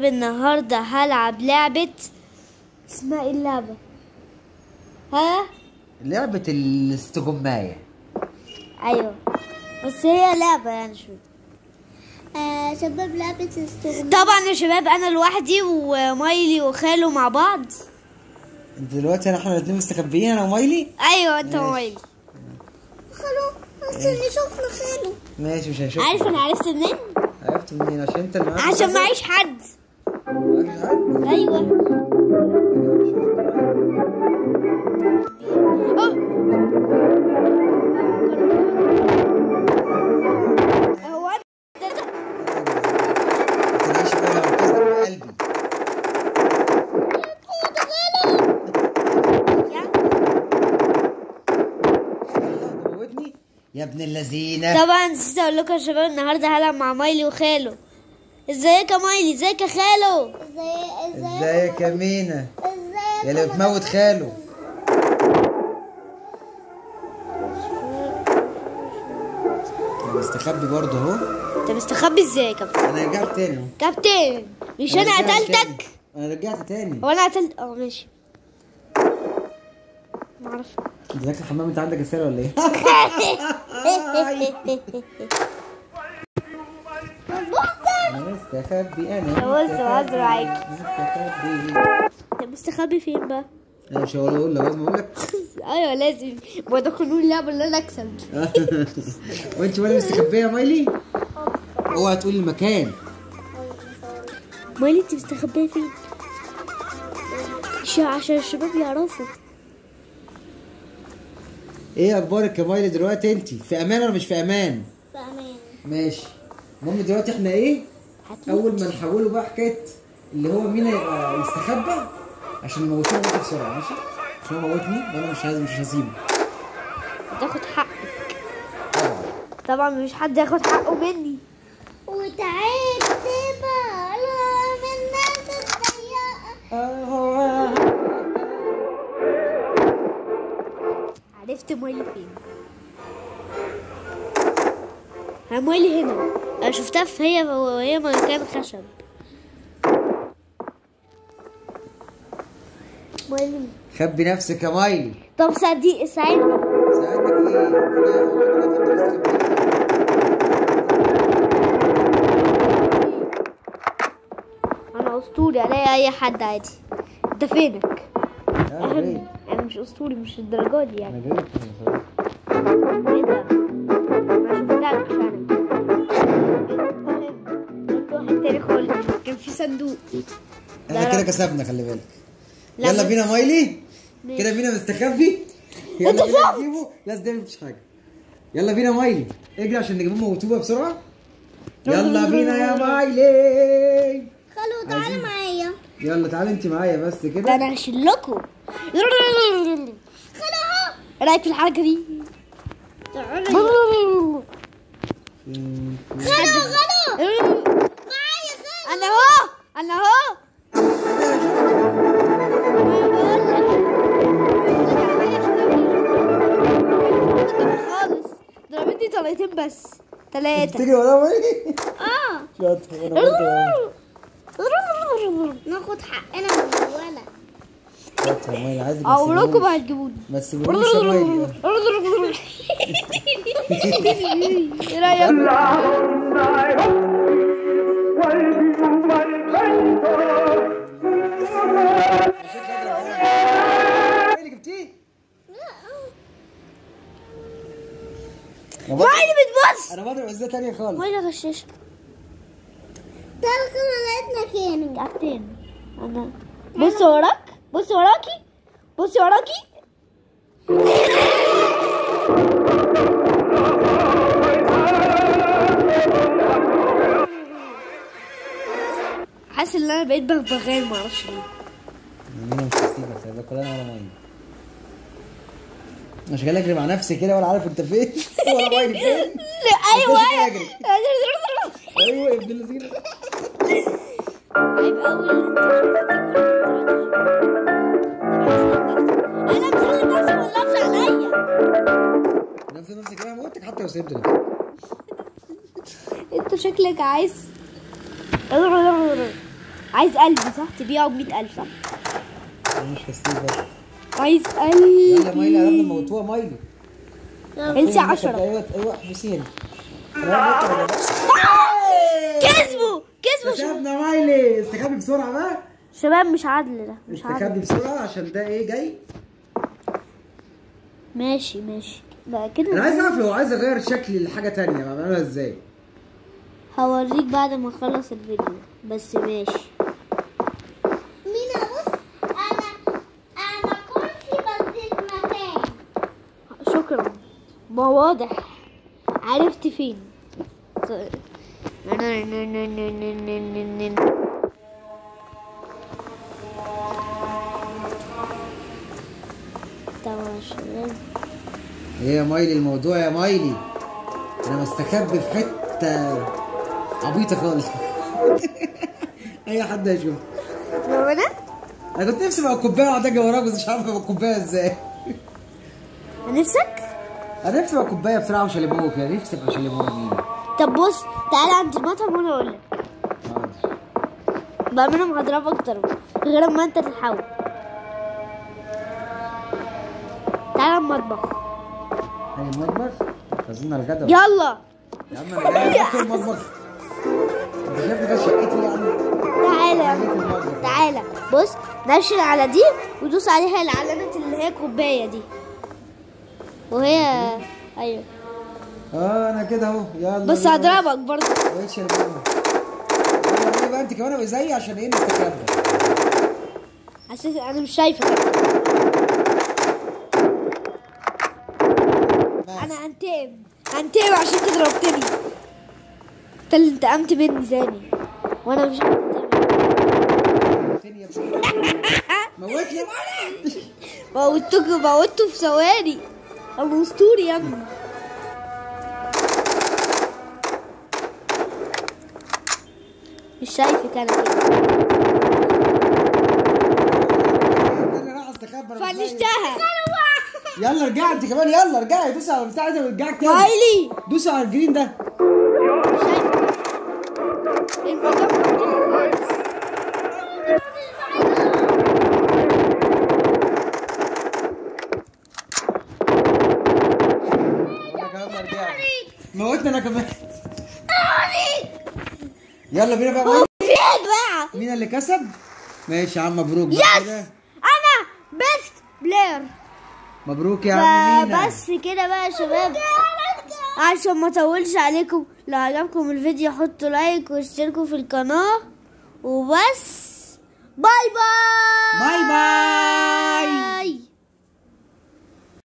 النهارده هلعب لعبة اسمها ايه اللعبة؟ ها؟ لعبة الاستجماية ايوه بس هي لعبة يعني شو آه شباب لعبة استغمام طبعا يا شباب انا لوحدي ومايلي وخاله مع بعض انت دلوقتي احنا الاتنين مستخبيين انا ومايلي ايوه انت ماشي. ومايلي خلو اصل شفنا خاله ماشي مش هنشوف عارف انا عرفت منين؟ عرفت منين عشان انت اللي معاك عشان معيش حد معاكش حد؟ ايوه أوه. هو أنت- ما تلاقيش بقى لو بتصدق بقلبي يلا تموتني يا ابن اللذينة طبعا نسيت اقول لكم يا شباب النهارده هلعب مع مايلي وخاله ازيك يا مايلي ازيك يا خاله ازاي ازاي ازيك يا مينا ازاي يا اللي بتموت خاله انا مستخبي برضه اهو انت مستخبي ازاي يا كابتن انا رجعت تاني اهو كابتن مش انا رجعت قتلتك تاني. انا رجعت تاني هو انا قتلت اه ماشي معرفش انت داخل الحمام انت عندك رساله ولا ايه؟ انا مستخبي انا بص، مستخبي، بهزر معاك. مستخبي انت مستخبي فين بقى انا مش هقول اقول لك لازم اقول لك ايوه لازم ما ده قانون اللعبه اللي انا اكسب وانت ولا مستخبيه يا مايلي؟ اوعى تقولي المكان مايلي انت مستخبيه فين عشان عشان الشباب يعرفوا ايه اخبارك يا مايلي دلوقتي انت؟ في امان ولا مش في امان؟ في امان ماشي المهم دلوقتي احنا ايه؟ اول ما نحوله بقى حكايه اللي هو مين هيبقى يستخبى عشان نموتوه بقى بسرعه ماشي؟ عشان هو موتني وانا مش عايز مش هسيبه تاخد حقك طبعا طبعا مش حد ياخد حقه مني وتعبت بقى من الناس السيئة عرفت مايلي فين ها مايلي هنا انا شفتها في هي وهي مكان خشب مايلي خبي نفسك يا مايلي طب صديق ساعدني ساعدك ايه؟ أنا- أنا دلوقتي مستخبي. انا اسطوري الاقي اي حد عادي انت فينك انا جاي انا مش اسطوري مش الدرجه دي يعني انا جاي ايه ده ما شفتكش انا كنت واحد تاني خالص كان في صندوق احنا كده كسبنا خلي بالك لا يلا بس- بينا مايلي ماشي. كده بينا مستخبي يلا انت بينا شفت؟ نجيبه لا ده مفيش حاجه يلا بينا مايلي اجري عشان نجيبه موتوبه بسرعه يلا بينا يا مايلي خلو تعالى عايزين- معايا يلا تعالي انت معايا بس ده كده انا هشيلكوا خلو اهو ايه رايك في الحركه دي تعالى خلو خلو معايا خلو انا اهو انا اهو خالص ضربتني طلقتين بس ثلاثة تيجي ورا مايلي اه شاطر انا برضه ناخد حقنا من الولد شاطر يا مايلي عايزك عمركم ما هتجيبوني ما تسيبونيش يا مايلي ايه رايك؟ مايلي جبتيه انا بضرب- مايلي بتبص انا بضرب ازاي تانية خالص مايلي غشاش تعالى خلو لقيتنا فين قعدتين انا بص وراك بص وراكي بص وراكي حاسس ان انا بقيت بغبغان معرفش ليه انا مش هسيبك خلي بالك ولا انا ولا مايلي مش جاي اجري مع نفسي كده ولا عارف انت فين ولا مايلي فين ايوه مش أجري. ايوه يا ابن اللذينه عيب قوي اللي انت شايف انا مسلم نفسي واللفظ عليا نفس نفسك كده موتك حتى لو سيبت نفسك انت شكلك عايز عايز قلبي صح تبيعه ب 100000 صح مش هستيل بقى عايز يلا قلبي مايلي قربنا موتوها مايلي انسى 10 ايوه ايوه احبسيها كسبوا كسبوا شباب استخبنا مايلي استخبي بسرعه بقى شباب مش عدل ده مش عدل استخبي بسرعه عشان ده ايه جاي ماشي ماشي بقى انا كده عايز اعرف لو عايز اغير شكل لحاجه تانية بعملها ازاي هوريك بعد ما اخلص الفيديو بس ماشي مينا بص انا انا كرسي بس مكان شكرا ما واضح عرفت فين طبعا يا شباب ايه يا مايلي الموضوع يا مايلي انا مستخبي في حته عبيطه خالص اي حد هيشوف لو انا انا كنت نفسي ابقى الكوبايه واقعد اجي وراك بس مش عارف ابقى الكوبايه ازاي نفسك انا نفسي ابقى كوبايه بسرعه وشاليمو كده نفسي ابقى شاليمو مين طب بص تعالى عند المطعم وانا اقول لك بعملهم اضرب اكتر غير ما انت تتحول تعالى المطبخ هاي المطبخ عايزين الغدا يلا يا عم انا جاي في المطبخ انت شايف ده شقتي يعني تعالى يا جيت عم. المطبخ تعالى بص نشر على دي ودوس عليها العلامة اللي هي كوباية دي وهي ايوه اه انا كده اهو يلا بس بينا. هضربك برضه بقيت شاليمو يلا بقى انت كمان ابقى زيي عشان ايه نستخبى حسيت انا مش شايفة انا هنتقم هنتقم عشان انت ضربتني انت اللي انتقمت مني ثاني وانا مش تاني يا ابني. موتني يا معلم موتوك موتته في ثواني انا اسطوري يا ابني مش شايفك انا كده انا راح استخبى أنا مش زيك. فنشتها يلا ارجع انت كمان يلا ارجعي دوس على البتاع ده وارجعك تاني مايلي دوس على الجرين ده الموضوع مفتوح خالص. انا كمان رجعت موتني انا كمان يلا بينا بقى مين- في ايه بقى مين اللي كسب ماشي يا عم مبروك بقى يس كده. انا بيست بلاير مبروك يا عم مينا فبس كده بقى يا شباب عشان ما اطولش عليكم لو عجبكم الفيديو حطوا لايك واشتركوا في القناة وبس باي باي باي باي